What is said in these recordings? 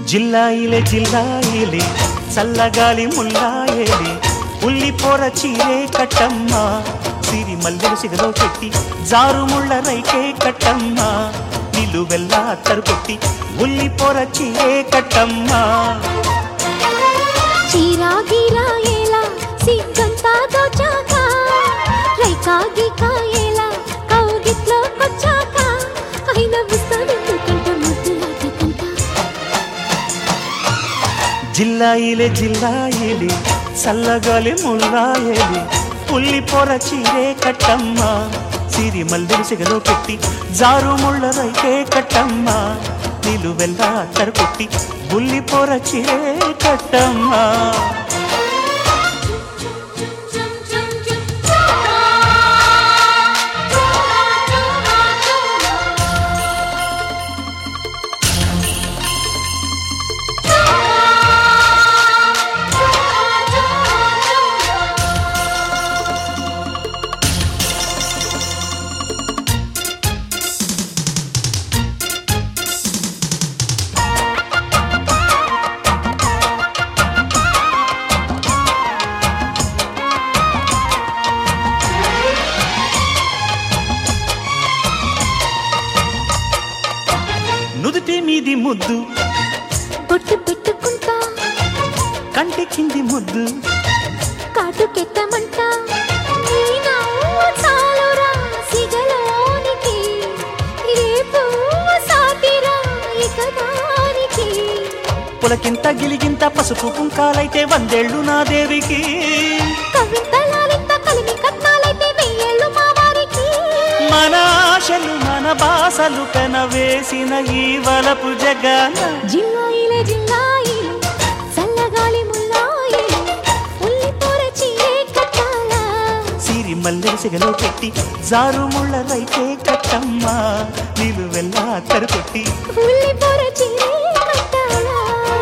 జిల్లాయిలే జిల్లాయిలే చల్లగాలి ముల్లాయేలి ఉల్లి పొర చీరే కట్టమ్మ సిరి మల్లెలు సిగలో పెట్టి జారు ముళ్ళ రైకే కట్టమ్మ నిలువెల్లా తరుకొట్టి ఉల్లి పొర చీరే కట్టమ్మ చీరా గీరా ఎలా సిగ్గంతా దోచాక రైకా గీకా ఎలా కౌగిట్లో కొచ్చాక అయిన పుస్తకెందుకంట ముద్దులాటకంట జిల్లాయిలే జిల్లాయిలే చల్లగాలి ముల్లాయేలి ఉల్లి పొర చీరే కట్టమ్మ సిరి మల్లెలు సిగలో పెట్టి జారు ముళ్ళ రైకే కట్టమ్మ నిలువెల్లా తరుకొట్టి ఉల్లి పొర చీరే కట్టమ్మ నుదుటి మీది ముద్దు బొట్టు పెట్టుకుంటా కంటి కింది ముద్దు కాటుకెత్తమంట నీ నవ్వు చాలురా సిగలోనికి ఏ పువ్వు సాటిరా ఇక దానికి పులకింత గిలిగింత పసుపు కుంకాలైతే వందేళ్ళు నా దేవికి కవితలాలింత కలిమి కట్నాలైతే వెయ్యేళ్ళు మా వారికి మన ఆశలు మన బాసలు కనవేసిన ఈ వలపు జగన జిల్లాయిలే జిల్లాయిలే చల్లగాలి ముల్లాయిలే ఉల్లి పొర చీరే కట్టాలా సిరి మల్లె సిగలో పెట్టి జారు ముళ్ళ రైతే కట్టమ్మ నీళ్ళు వెళ్ళా తరుకొట్టి ఉల్లి పొర చీరే కట్టాలా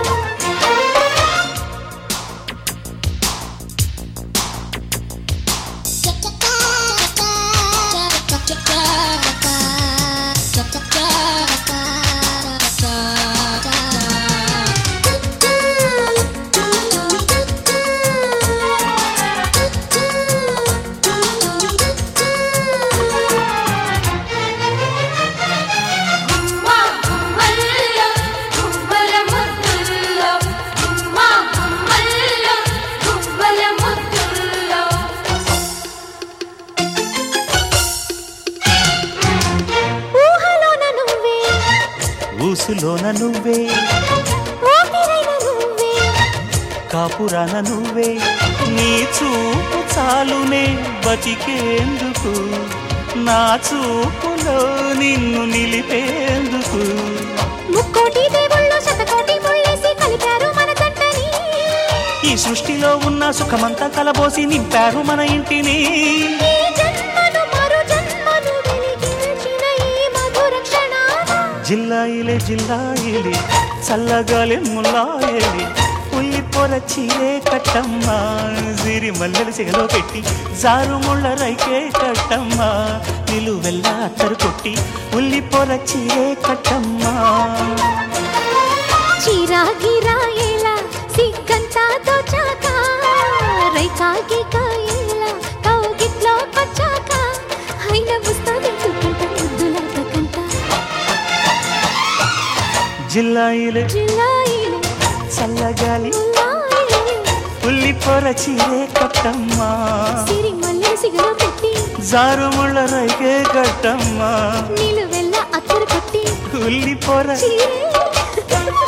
ఊహలోన నువ్వే ఊసులోన నువ్వే ఊపిరైన నువ్వే కాపురాన నువ్వే నీ చూపు చాలునే బతికేందుకు నా చూపులో నిన్ను నిలిపేందుకు ముక్కోటి దేవుళ్ళు శతకోటి ముళ్ళేసి కలిపారు మన జంటని ఈ సృష్టిలో ఉన్న సుఖమంతా కలబోసి నింపారు మన ఇంటిని ఈ జన్మను మరు జన్మను వెలిగించిన ఈ మధుర క్షణాన జిల్లాయిలే జిల్లాయిలే చల్లగాలి ముల్లాయలి ఉల్లి పొర చీరే కట్టమ్మ సిరి మల్లెలు సిగలో పెట్టి జారు ముళ్ళ రైకే కట్టమ్మ నిలువెల్లా అత్తరు కొట్టి ఉల్లి పొర చీరే కట్టమ్మ చీరా గిరా ఎలా సిగ్గంతా దోచాక రైకా గీకా ఎలా కౌగిట్లో కొచ్చాక అయిన పుస్తకెందుకంట ముద్దులాటకంట జిల్లాయిలే జిల్లాయిలే చల్లగాలి ముల్లాయిలే ఉల్లి పొర చీరే కట్టమ్మ సిరి మల్లె సిగలో పెట్టి జారు ముళ్ళ రైకే కట్టమ్మ నిలువెల్ల అత్తరు కొట్టి ఉల్లి పొర చీరే